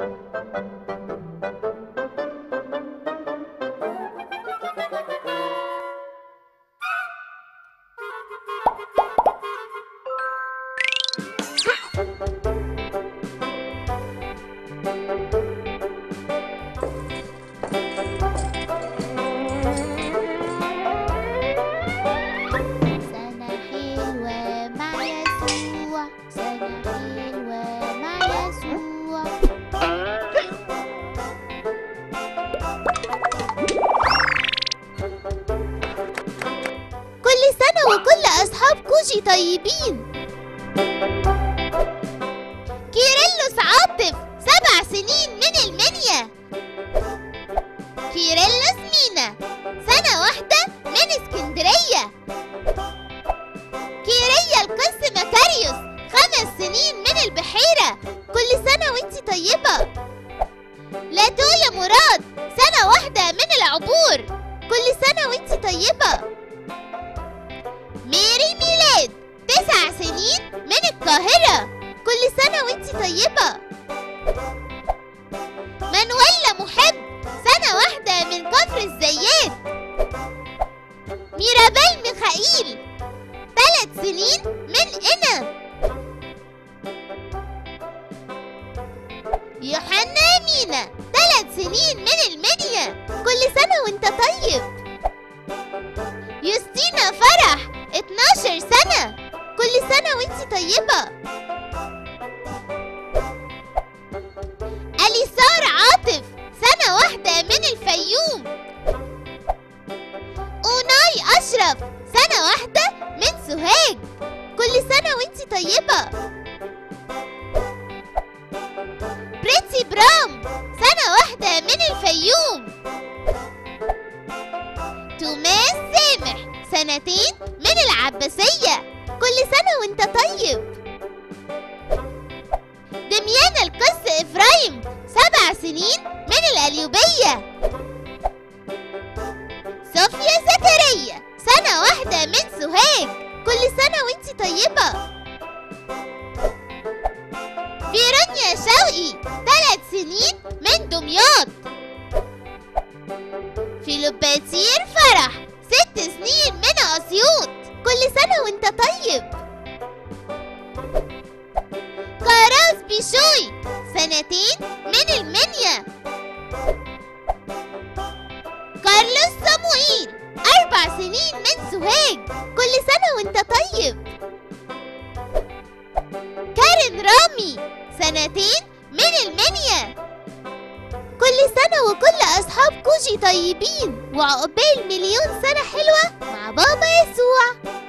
سنة حلوة مع يسوع سنة حلوة مع يسوع كل سنة وكل أصحاب كوجي طيبين كيرلس عاطف سبع سنين من المنيا كيرلس مينا سنة واحدة من اسكندرية كيريا القس مكاريوس خمس سنين من البحيرة كل سنة وانتي طيبة لاتويا مراد سنة واحدة من العبور كل سنة وانتي طيبة ميري ميلاد تسع سنين من القاهرة كل سنة وانتي طيبة منولا محب سنة واحدة من كفر الزيات ميرابيل ميخائيل ثلاث سنين من إنا يوحنا مينا ثلاث سنين من المنيا كل سنة وانت طيب يوستينا فرح 12 سنة كل سنة وانت طيبة أليسار عاطف سنة واحدة من الفيوم أوناي أشرف سنة واحدة من سوهاج كل سنة وانت طيبة بريتي برام سنة واحدة من الفيوم توماس سامح سنتين من العباسية كل سنة وانت طيب دميان القس إفرايم سبع سنين من القليوبية صوفيا زكريا سنة واحدة من سوهاج كل سنة وانت طيبة فيرانيا شوقي ثلاث سنين من دمياط فيلوباتير فرح ست سنين من أسيوط كل سنة وانت طيب كاراس بيشوي سنتين من المنيا كارلوس صموئيل أربع سنين من سوهاج كل سنة وانت طيب كارين رامي سنتين من المنيا كل سنة وكل أصحاب كوجي طيبين وعقبال مليون سنة حلوة مع بابا يسوع